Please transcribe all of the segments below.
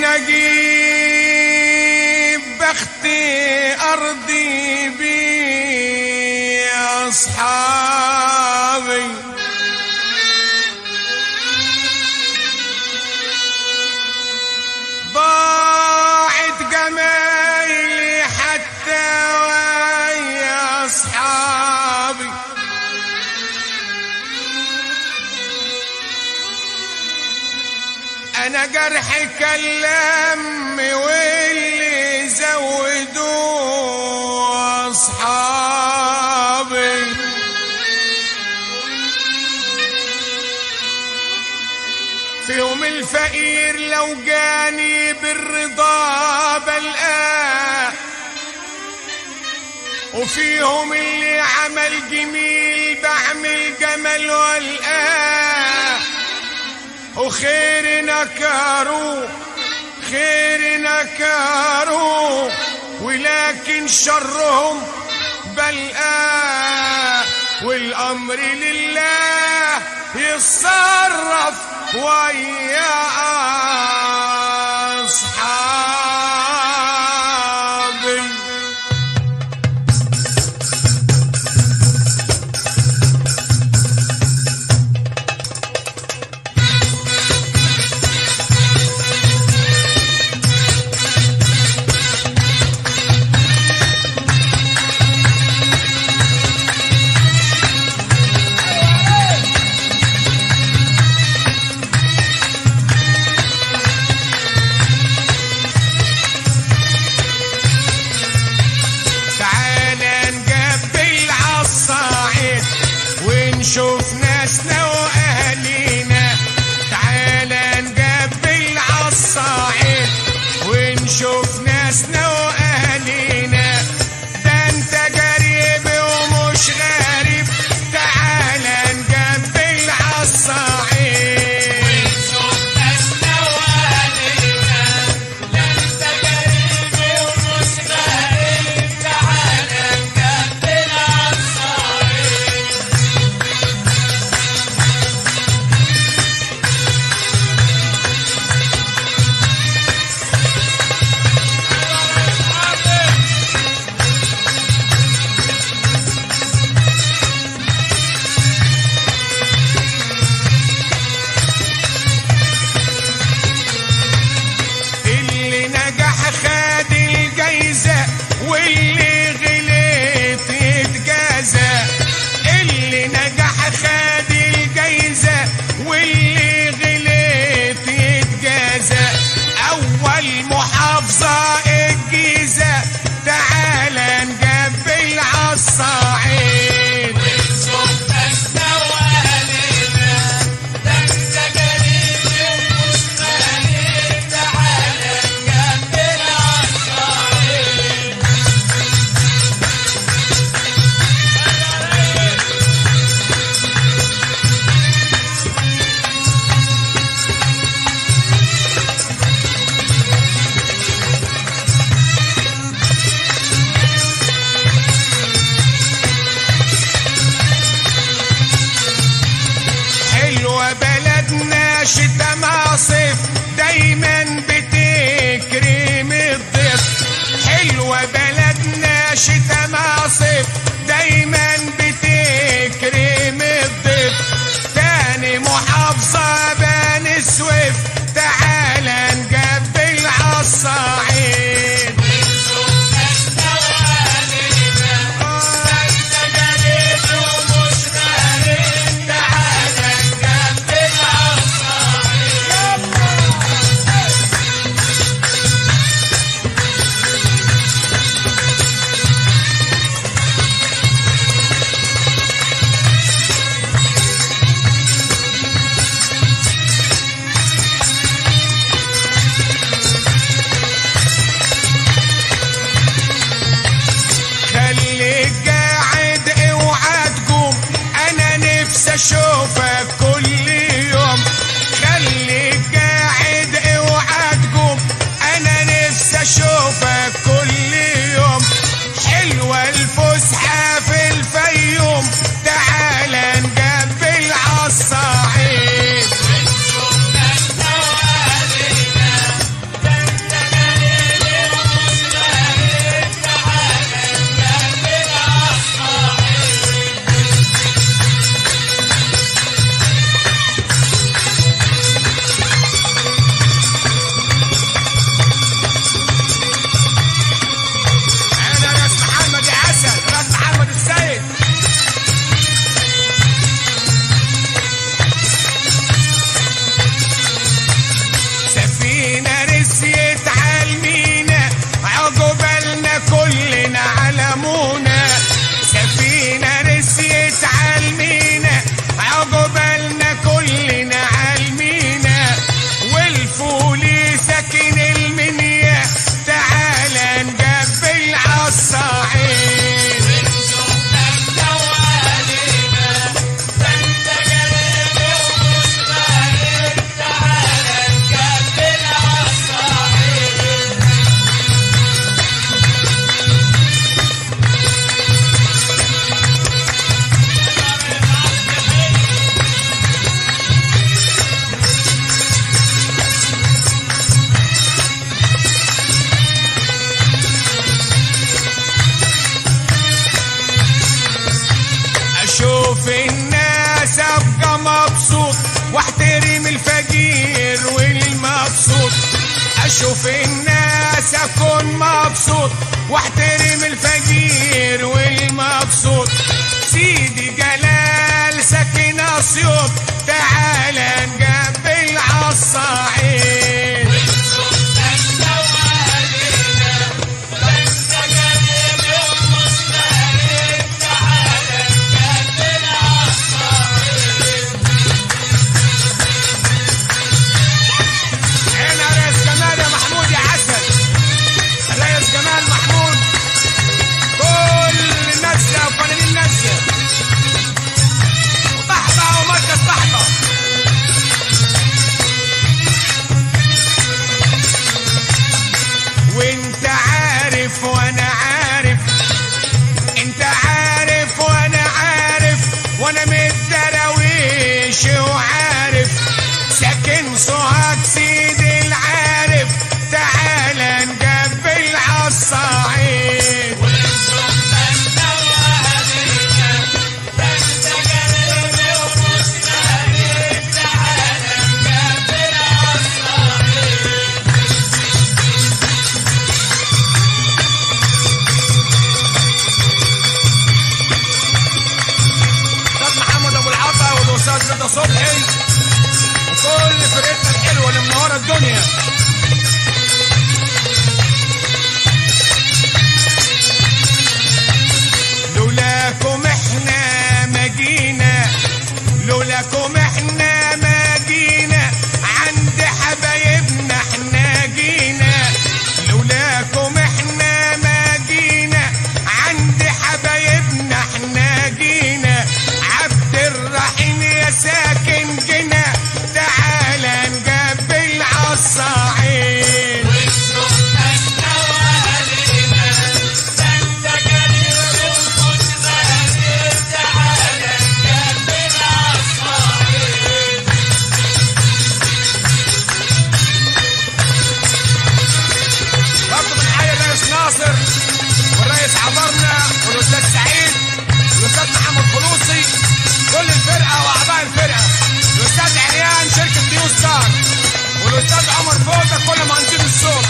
نجيب بختي أرضي بي أصحابي ضاعت جمايلي حتى ويا أصحابي انا جرحي كلام واللي زودوه اصحابي في يوم الفقير لو جاني بالرضا بلقاه وفيهم اللي عمل جميل بعمل جمل والقاه وخير نكروا خير نكروا ولكن شرهم بلقاه والامر لله يتصرف ويا اصحابي تعالى نقبل عالصعيد ونشوف ناسنا واهالينا تعالى نقبل عالصعيد ونشوف ناسنا واهالينا ده انت قريب ومش غريب تعالى نقبل عالصعيد اللي نجح خد الجايزة واللي غلط يتجازى اللي نجح خد الجايزة واللي غلط يتجازى أول محافظة الجيزة تعالى نقبل عالصعيد حلوة بلدنا شتا مصيف دايما بتكرم الضيف حلوة بلدنا شتا مصيف دايما بتكرم الضيف تاني محافظة بني سويف تعالى نقبل عالصعيد واحترم الفقير والمبسوط اشوف الناس اكون مبسوط واحترم الفقير والمبسوط سيدي جلال ساكن اسيوط تعالى نقبل عالصعيد هنا ريس جمال يا محمود يا عسل ريس جمال محمود كل الناس وفنانين الناس وطحطة ومركز طحطة وانت عارف وانا عارف انت عارف وانا عارف وانا متدرويش وعارف ساكن سوهاج سيدي العارف تعالى نقبل عالصعيد استاذ محمد ابو العطا والاستاذ رضا صبحي وكل فرقتنا الحلوه اللي منوره الدنيا لولاكم احنا ما جينا لولاكم احنا ما جينا عند حبايبنا احنا جينا لولاكم احنا ما جينا عند حبايبنا احنا جينا عبد الرحيم يا ساكن جنا تعالى نقبل عالصعيد برضه بنحيي الرئيس ناصر والرئيس عبرنا والاستاذ سعيد والاستاذ محمد خلوصي كل الفرقه واعضاء الفرقه الاستاذ عريان شركه نيو ستار والاستاذ عمر فوزه كل مهندسين الصوت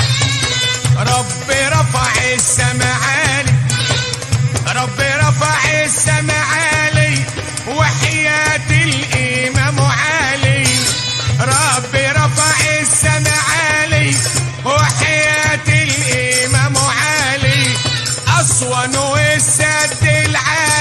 ربي رفع السما عالي ربي رفع السما عالي وحياة الإمام علي ربي رفع السما عالي وحياة الإمام علي أسوان والسد العالي